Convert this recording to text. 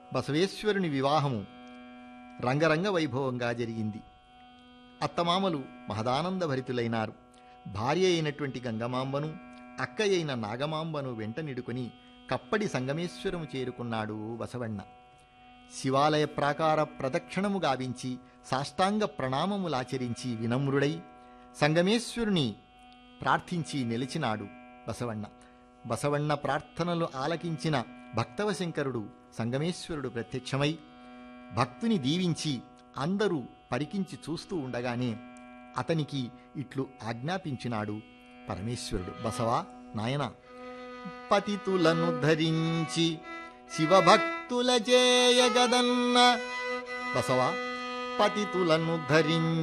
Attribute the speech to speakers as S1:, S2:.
S1: బసవేశ్వరుని వివాహము రంగరంగ వైభవంగా జరిగింది అత్తమామలు మహదానందభరితులైనారు భార్య అయినటువంటి గంగమాంబను అక్క అయిన నాగమాంబను వెంట నిడుకొని కప్పడి సంగమేశ్వరము చేరుకున్నాడు బసవಣ್ణ శివాలయ ప్రాకార ప్రదక్షిణము గావించి సాష్టాంగ ప్రణామములాచరించి వినమ్రుడై సంగమేశ్వరుని ప్రార్థించి నిలిచినాడు బసవಣ್ణ బసవಣ್ణ ప్రార్థనలు ఆలకించిన భక్తవశంకరుడు సంగమేశ్వరుడు ప్రత్యక్షమై భక్తుని దీవించి అందరూ పరికించి చూస్తూ ఉండగానే అతనికి ఇట్లు ఆజ్ఞాపించినాడు పరమేశ్వరుడు బసవా నాయనా పతితులను ధరించి శివభక్తుల చేయగదన్న బసవా పతితులను ధరించి